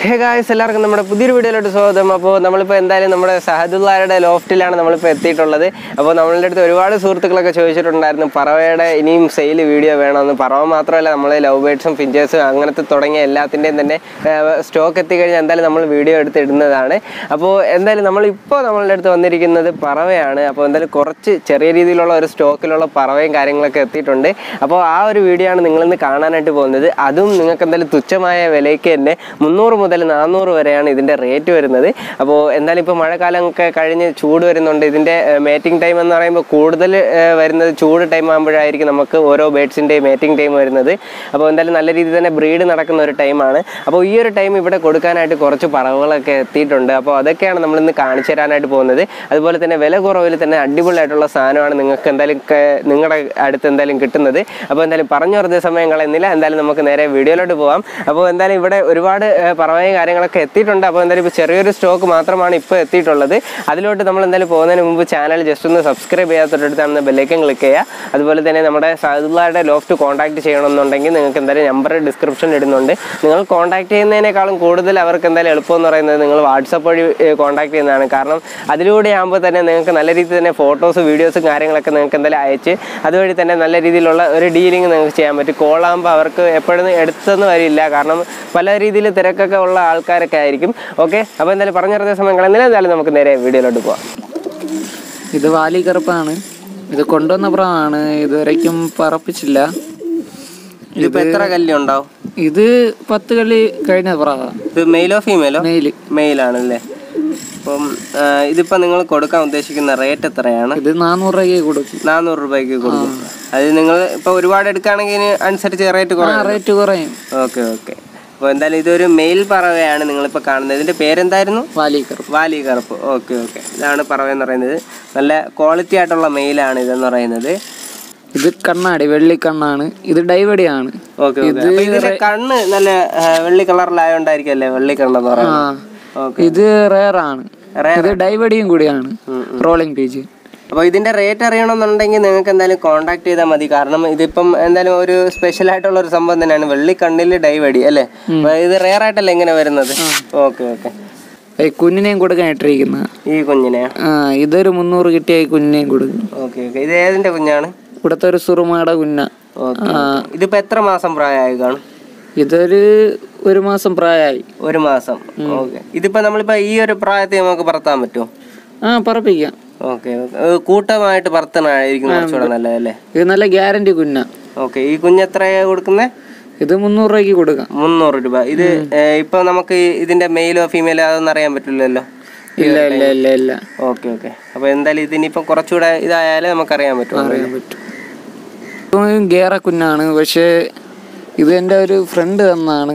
hey guys എല്ലാവർക്കും നമ്മുടെ പുതിയൊരു വീഡിയോയിലോട്ട് സ്വാഗതം അപ്പോൾ നമ്മളിപ്പോൾ എന്തായാലും നമ്മുടെ സഹദുല്ലാരുടെ ലോഫ്റ്റിലാണ് നമ്മളിപ്പോൾ എത്തിയിട്ടുള്ളത് അപ്പോൾ നമ്മളുടെ അടുത്ത് ഒരുപാട് സുഹൃത്തുക്കളൊക്കെ ചോദിച്ചിട്ടുണ്ടായിരുന്നു പറവയുടെ ഇനിയും സെയിൽ വീഡിയോ വേണമെന്ന് പറവ മാത്രമല്ല നമ്മൾ ലവ് ബേഡ്സും ഫിഞ്ചേഴ്സും അങ്ങനത്തെ തുടങ്ങിയ എല്ലാത്തിൻ്റെയും തന്നെ സ്റ്റോക്ക് എത്തിക്കഴിഞ്ഞാൽ എന്തായാലും നമ്മൾ വീഡിയോ എടുത്ത് ഇടുന്നതാണ് അപ്പോൾ എന്തായാലും നമ്മളിപ്പോൾ നമ്മളുടെ അടുത്ത് വന്നിരിക്കുന്നത് പറവയാണ് അപ്പോൾ എന്തായാലും കുറച്ച് ചെറിയ രീതിയിലുള്ള ഒരു സ്റ്റോക്കിലുള്ള പറവയും കാര്യങ്ങളൊക്കെ എത്തിയിട്ടുണ്ട് അപ്പോൾ ആ ഒരു വീഡിയോ ആണ് നിങ്ങളിന്ന് കാണാനായിട്ട് പോകുന്നത് അതും നിങ്ങൾക്ക് എന്തായാലും തുച്ഛമായ വിലയ്ക്ക് തന്നെ മുന്നൂറ് മുതൽ നാനൂറ് വരെയാണ് ഇതിൻ്റെ റേറ്റ് വരുന്നത് അപ്പോൾ എന്തായാലും ഇപ്പോൾ മഴക്കാലമൊക്കെ കഴിഞ്ഞ് ചൂട് വരുന്നുണ്ട് ഇതിൻ്റെ മേറ്റിംഗ് ടൈം എന്ന് പറയുമ്പോൾ കൂടുതൽ ഏഹ്, വരുന്നത് ചൂട് ടൈം ആകുമ്പോഴായിരിക്കും നമുക്ക് ഓരോ ബേഡ്സിൻ്റെയും മേറ്റിംഗ് ടൈം വരുന്നത് അപ്പോൾ എന്തായാലും നല്ല രീതിയിൽ തന്നെ ബ്രീഡ് നടക്കുന്ന ഒരു ടൈമാണ് അപ്പോൾ ഈ ഒരു ടൈം ഇവിടെ കൊടുക്കാനായിട്ട് കുറച്ച് പറവുകളൊക്കെ എത്തിയിട്ടുണ്ട് അപ്പോൾ അതൊക്കെയാണ് നമ്മളിന്ന് കാണിച്ചു തരാനായിട്ട് പോകുന്നത് അതുപോലെ തന്നെ വില കുറവിൽ തന്നെ അടിപൊളിയായിട്ടുള്ള സാധനമാണ് നിങ്ങൾക്ക് എന്തായാലും ക- നിങ്ങളുടെ അടുത്ത് എന്തായാലും കിട്ടുന്നത് അപ്പോൾ എന്തായാലും പറഞ്ഞു വെറുതെ സമയം കളയുന്നില്ല എന്തായാലും നമുക്ക് നേരെ വീഡിയോയിലോട്ട് പോകാം അപ്പോൾ എന്തായാലും ഇവിടെ ഒരുപാട് ഏഹ്, പറവയും കാര്യങ്ങളൊക്കെ എത്തിയിട്ടുണ്ട് അപ്പോൾ എന്തായാലും ഇപ്പോൾ ചെറിയൊരു സ്റ്റോക്ക് മാത്രമാണ് ഇപ്പോൾ എത്തിയിട്ടുള്ളത് അതിലോട്ട് നമ്മൾ എന്തായാലും പോകുന്നതിന് മുമ്പ് ചാനൽ ജസ്റ്റ് ഒന്ന് സബ്സ്ക്രൈബ് ചെയ്യാത്തടത്താണ് ബെല്ലൈക്കൻ ക്ലിക്ക് ചെയ്യുക അതുപോലെ തന്നെ നമ്മുടെ സാധുള്ളയുടെ ലോഫ്റ്റ് കോൺടാക്ട് ചെയ്യണമെന്നുണ്ടെങ്കിൽ നിങ്ങൾക്ക് എന്തായാലും നമ്പർ ഡിസ്ക്രിപ്ഷനിൽ ഇടുന്നുണ്ട് നിങ്ങൾ കോൺടാക്ട് ചെയ്യുന്നതിനേക്കാളും കൂടുതൽ അവർക്ക് എന്തായാലും എളുപ്പം എന്ന് പറയുന്നത് നിങ്ങൾ വാട്സപ്പ് വഴി കോൺടാക്ട് ചെയ്യുന്നതാണ് കാരണം അതിലൂടെ ആകുമ്പോൾ തന്നെ നിങ്ങൾക്ക് നല്ല രീതിയിൽ തന്നെ ഫോട്ടോസ് വീഡിയോസും കാര്യങ്ങളൊക്കെ നിങ്ങൾക്ക് എന്തായാലും അയച്ച് അതുവഴി തന്നെ നല്ല രീതിയിലുള്ള ഒരു ഡീലിംഗ് നിങ്ങൾക്ക് ചെയ്യാൻ പറ്റും കോളാകുമ്പോൾ അവർക്ക് എപ്പോഴും എടുത്തെന്ന് വരില്ല കാരണം പല രീതിയിൽ തിരക്കൊക്കെ ഉള്ള ആൾക്കാരൊക്കെ ആയിരിക്കും ഓക്കെ അപ്പോൾ എന്തായാലും പറഞ്ഞു തരുന്ന സമയം കളഞ്ഞാൽ എന്തായാലും നമുക്ക് നേരെ വീഡിയോയിലോട്ട് പോകാം ഇത് വാലി കറുപ്പാണ് ഇത് കൊണ്ടുവന്ന പ്രാവാണ് ഇതുവരയ്ക്കും പറപ്പിച്ചില്ല ഇതിപ്പോൾ എത്ര കല്ല് ഉണ്ടാവും ഇത് പത്ത് കളി കഴിഞ്ഞ പ്രാവാ ഇത് മെയിലോ ഫീമെയിലോ മെയില് മെയിലാണല്ലേ അപ്പം ആ, ഇതിപ്പോൾ നിങ്ങൾ കൊടുക്കാൻ ഉദ്ദേശിക്കുന്ന റേറ്റ് എത്രയാണ് ഇത് നാനൂറ് രൂപയ്ക്ക് കൊടുക്കും നാനൂറ് രൂപയ്ക്ക് കൊടുക്കും അത് നിങ്ങൾ ഇപ്പോൾ ഒരുപാട് എടുക്കുകയാണെങ്കിൽ ഇതിന് അനുസരിച്ച് റേറ്റ് ആ കുറയും റേറ്റ് കുറയും ഓക്കെ ഓക്കെ അപ്പോൾ എന്തായാലും ഇതൊരു മെയിൽ പറവയാണ് നിങ്ങളിപ്പോൾ കാണുന്നത് ഇതിൻ്റെ പേരെന്തായിരുന്നു വാലി കറുപ്പ് വാലി കറുപ്പ് ഓക്കെ ഓക്കെ ഇതാണ് പറവ എന്ന് പറയുന്നത് നല്ല ക്വാളിറ്റി ആയിട്ടുള്ള മെയിലാണ് ഇതെന്ന് പറയുന്നത് ഇത് കണ്ണാടി വെള്ളി കണ്ണാണ് ഇത് ഡൈവടിയാണ് ഓക്കെ ഓക്കെ അപ്പോൾ ഇതിന്റെ കണ്ണ് നല്ല ആ, വെള്ളി കളറിലായോണ്ടായിരിക്കും അല്ലേ വെള്ളി കണ്ണെന്ന് ആ പറയുന്നത് ഓക്കെ ഇത് റേറാണ് ഇത് ഡൈവടിയും കൂടിയാണ് റോളിംഗ് പേജ് അപ്പോൾ ഇതിന്റെ റേറ്റ് അറിയണമെന്നുണ്ടെങ്കിൽ നിങ്ങൾക്ക് എന്തായാലും കോൺടാക്ട് ചെയ്താൽ മതി കാരണം ഇതിപ്പം എന്തായാലും ഒരു സ്പെഷ്യൽ ആയിട്ടുള്ള ഒരു സംഭവം തന്നെയാണ് വെള്ളി കണ്ണിൽ ഡൈവടി അല്ലേ അപ്പോൾ ഇത് റെയർ ആയിട്ടല്ലേ ഇങ്ങനെ വരുന്നത് ഓക്കെ ഓക്കെ ഈ കുഞ്ഞിനെയും കൊടുക്കാൻ ഇട്ടിരിക്കുന്ന ഈ കുഞ്ഞിനെ ആ ഇതൊരു മുന്നൂറ് കിട്ടിയ ഈ കുഞ്ഞിനെയും കൊടുക്കും ഓക്കെ ഓക്കെ ഇത് ഏതിന്റെ കുഞ്ഞാണ് ഇവിടുത്തെ ഒരു സുറുമയുടെ കുഞ്ഞ ഓക്കെ ഇതിപ്പോ എത്ര മാസം പ്രായമായി കാണും ഇതൊരു ഒരു മാസം പ്രായമായി ഒരു മാസം ഓക്കെ ഇതിപ്പോ നമ്മളിപ്പോ ഈ ഒരു പ്രായത്തിൽ നമുക്ക് പറത്താൻ പറ്റുമോ ആ പറപ്പിക്കാം ഓക്കെ കൂട്ടമായിട്ട് പറത്തണായിരിക്കും കുറച്ചുകൂടെ നല്ലതല്ലേ ഇത് നല്ല ഗ്യാരണ്ടി കുഞ്ഞ ഓക്കെ ഈ കുഞ്ഞ് എത്രയാ കൊടുക്കുന്നത് ഇത് മുന്നൂറ് രൂപയ്ക്ക് കൊടുക്കാം മുന്നൂറ് രൂപ ഇത് ഏഹ്, ഇപ്പൊ നമുക്ക് ഈ ഇതിന്റെ മെയിലോ ഫീമെയിലോ അതൊന്നും അറിയാൻ പറ്റില്ലല്ലോ ഇല്ല ഇല്ല ഇല്ല ഇല്ല ഓക്കെ ഓക്കെ അപ്പൊ എന്തായാലും ഇതിനിപ്പം കുറച്ചുകൂടെ ഇതായാലേ നമുക്കറിയാൻ പറ്റുള്ളൂ അറിയാൻ പറ്റും ഇതും ഗേറ കുഞ്ഞാണ് പക്ഷേ ഇത് എൻ്റെ ഒരു ഫ്രണ്ട് തന്നാണ്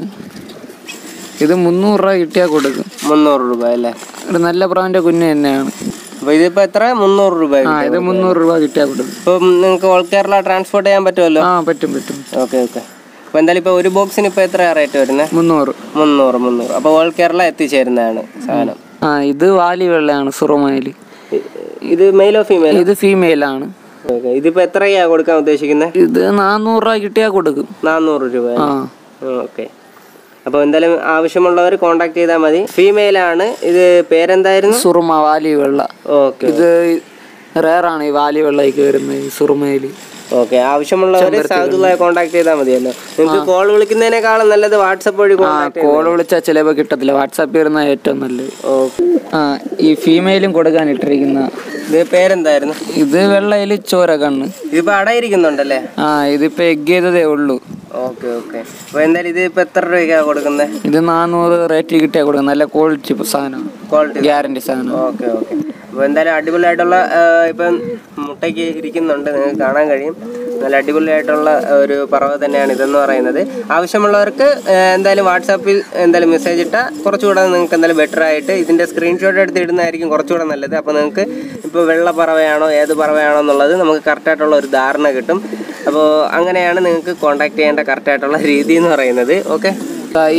ഇത് മുന്നൂറ് രൂപ കിട്ടിയാൽ കൊടുക്കും മുന്നൂറ് രൂപ അല്ലേ ഒരു നല്ല പ്രാവിൻ്റെ കുഞ്ഞ് തന്നെയാണ് അപ്പൊ ഇതിപ്പോ എത്ര മുന്നൂറ് രൂപ ആ ഇത് മുന്നൂറ് രൂപ കിട്ടിയാൽ കൊടുക്കും ഇപ്പം നിങ്ങൾക്ക് ഓൾ കേരള ട്രാൻസ്പോർട്ട് ചെയ്യാൻ പറ്റുമല്ലോ ആ പറ്റും പറ്റും ഓക്കെ ഓക്കെ അപ്പൊ എന്തായാലും ഇപ്പൊ ഒരു ബോക്സിന് ഇപ്പൊ എത്ര റേറ്റ് വരുന്നത് മുന്നൂറ് മുന്നൂറ് മുന്നൂറ് അപ്പൊ ഓൾ കേരള എത്തിച്ചേരുന്നതാണ് സാധനം ആ ഇത് വാലി വെള്ളയാണ് സുറുമയിൽ ഇ- ഇത് മെയിലോ ഫീമെയിൽ ഇത് ഫീമെയിലാണ് ഓക്കെ ഇതിപ്പോ എത്രയാ കൊടുക്കാൻ ഉദ്ദേശിക്കുന്നത് ഇത് നാനൂറ് രൂപ കിട്ടിയാൽ കൊടുക്കും നാനൂറ് രൂപ ആ ഓക്കെ അപ്പോൾ എന്തായാലും ആവശ്യമുള്ളവർ കോണ്ടാക്ട് ചെയ്താൽ മതി ഫീമെയിൽ ആണ് ഇത് പേരെന്തായിരുന്നു സുറുമ വാലി വെള്ള ഓക്കെ ഇത് റേറാണ് ഈ വാലി വെള്ളയ്ക്ക് വരുന്നത് ഈ സുറുമയിൽ ഓക്കെ ആവശ്യമുള്ളവർ സാധുവായി കോണ്ടാക്ട് ചെയ്താൽ മതിയല്ലോ നിങ്ങൾക്ക് കോൾ വിളിക്കുന്നതിനേക്കാളും നല്ലത് വാട്സപ്പ് വഴി ആ കോൾ വിളിച്ചാൽ ചിലപ്പോൾ കിട്ടത്തില്ല വാട്സാപ്പിൽ വരുന്ന ഏറ്റവും നല്ലത് ഓക്കെ ആ ഈ ഫീമെയിലും കൊടുക്കാൻ ഇട്ടിരിക്കുന്ന ഇത് പേരെന്തായിരുന്നു ഇത് വെള്ളയിൽ ചോര കണ്ണ് ഇതിപ്പോ അടയിരിക്കുന്നുണ്ടല്ലേ ആ ഇതിപ്പോ എഗ് ചെയ്തതേ ഉള്ളൂ ഓക്കെ ഓക്കെ അപ്പോൾ എന്തായാലും ഇത് ഇപ്പൊ എത്ര രൂപയ്ക്കാണ് കൊടുക്കുന്നത് ഇത് നാനൂറ് റേറ്റ് കിട്ടിയാൽ കൊടുക്കും നല്ല ക്വാളിറ്റി സാധനം ക്വാളിറ്റി ഗ്യാരണ്ടി സാധനം ഓക്കെ ഓക്കെ അപ്പോൾ എന്തായാലും അടിപൊളിയായിട്ടുള്ള ആ, ഇപ്പം മുട്ടയ്ക്ക് ഇരിക്കുന്നുണ്ട് നിങ്ങൾക്ക് കാണാൻ കഴിയും നല്ല അടിപൊളിയായിട്ടുള്ള ഒരു പറവ തന്നെയാണ് ഇതെന്ന് പറയുന്നത് ആവശ്യമുള്ളവർക്ക് ആ, എന്തായാലും വാട്സാപ്പിൽ എന്തായാലും മെസ്സേജ് ഇട്ടാൽ കുറച്ചുകൂടെ നിങ്ങൾക്ക് എന്തായാലും ബെറ്റർ ആയിട്ട് ഇതിൻ്റെ സ്ക്രീൻഷോട്ട് എടുത്ത് ഇടുന്നതായിരിക്കും കുറച്ചുകൂടെ നല്ലത് അപ്പോൾ നിങ്ങൾക്ക് ഇപ്പോൾ വെള്ള പറവയാണോ ഏത് പറവയാണോ എന്നുള്ളത് നമുക്ക് കറക്റ്റായിട്ടുള്ള ഒരു ധാരണ കിട്ടും അപ്പോൾ അങ്ങനെയാണ് നിങ്ങൾക്ക് കോൺടാക്ട് ചെയ്യേണ്ട കറക്റ്റായിട്ടുള്ള രീതി എന്ന് പറയുന്നത് ഓക്കെ ആ, ഈ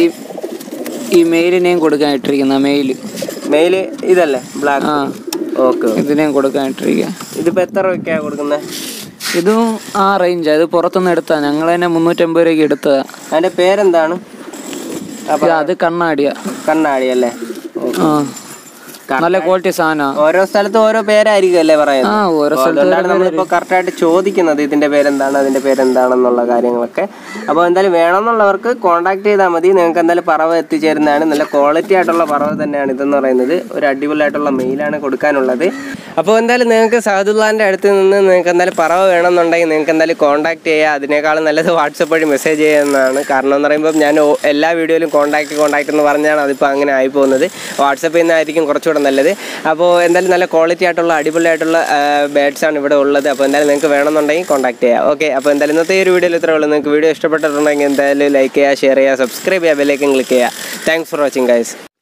ഈ മെയിലിനെയും കൊടുക്കാൻ ഇട്ടിരിക്കുന്ന മെയിൽ മെയില് ഇതല്ലേ ബ്ലാക്ക് ആ ഓക്കെ ഇതിനെയും കൊടുക്കാൻ ഇട്ടിരിക്കുക ഇതിപ്പോൾ എത്ര രൂപയ്ക്കാണ് കൊടുക്കുന്നത് ഇതും ആ റേഞ്ചാ ഇത് പുറത്തുനിന്ന് എടുത്താ ഞങ്ങൾ തന്നെ മുന്നൂറ്റമ്പത് രൂപയ്ക്ക് എടുത്തതാ അതിൻ്റെ പേരെന്താണ് ഇത് അത് കണ്ണാടിയാ കണ്ണാടി അല്ലേ ആ നല്ല ക്വാളിറ്റി സാധനമാണ് ഓരോ സ്ഥലത്തും ഓരോ പേരായിരിക്കും അല്ലേ പറയുന്നത് ആ ഓരോ അപ്പോൾ അതുകൊണ്ടാണ് നമ്മളിപ്പോൾ കറക്റ്റായിട്ട് ചോദിക്കുന്നത് ഇതിന്റെ പേരെന്താണ് അതിന്റെ പേരെന്താണെന്നുള്ള കാര്യങ്ങളൊക്കെ അപ്പോൾ എന്തായാലും വേണമെന്നുള്ളവർക്ക് കോൺടാക്ട് ചെയ്താൽ മതി നിങ്ങൾക്ക് എന്തായാലും പറവ എത്തിച്ചേരുന്നതാണ് നല്ല ക്വാളിറ്റി ആയിട്ടുള്ള പറവ തന്നെയാണ് ഇതെന്ന് പറയുന്നത് ഒരു അടിപൊളിയായിട്ടുള്ള മെയിലാണ് കൊടുക്കാനുള്ളത് അപ്പോൾ എന്തായാലും നിങ്ങൾക്ക് സഹദുല്ലാൻ്റെ അടുത്ത് നിന്ന് നിങ്ങൾക്ക് എന്തായാലും പറവ വേണമെന്നുണ്ടെങ്കിൽ നിങ്ങൾക്ക് എന്തായാലും കോൺടാക്ട് ചെയ്യുക അതിനേക്കാളും നല്ലത് വാട്സപ്പ് വഴി മെസ്സേജ് ചെയ്യുന്നതാണ് കാരണം എന്ന് പറയുമ്പോൾ ഞാൻ ഓ- എല്ലാ വീഡിയോയിലും കോൺടാക്ട് കോൺടാക്ട് എന്ന് പറഞ്ഞാണ് അതിപ്പോൾ അങ്ങനെ ആയി പോകുന്നത് വാട്സപ്പിൽ നിന്നായിരിക്കും കുറച്ചുകൂടെ നല്ലത് അപ്പോൾ എന്തായാലും നല്ല ക്വാളിറ്റി ആയിട്ടുള്ള അടിപൊളിയായിട്ടുള്ള ബേഡ്സ് ആണ് ഇവിടെ ഉള്ളത് അപ്പോൾ എന്തായാലും നിങ്ങൾക്ക് വേണമെന്നുണ്ടെങ്കിൽ കോൺടാക്ട് ചെയ്യാം ഓക്കെ അപ്പോൾ എന്തായാലും ഇന്നത്തെ ഈ ഒരു വീഡിയോയിൽ ഇത്രേ ഉള്ളൂ നിങ്ങൾക്ക് വീഡിയോ ഇഷ്ടപ്പെട്ടിട്ടുണ്ടെങ്കിൽ എന്തായാലും ലൈക്ക് ചെയ്യുക ഷെയർ ചെയ്യുക സബ്സ്ക്രൈബ് ചെയ്യുക ബെല്ലൈക്കൻ ക്ലിക്ക് ചെയ്യുക താങ്ക്സ് ഫോർ വാച്ചിങ് ഗൈസ്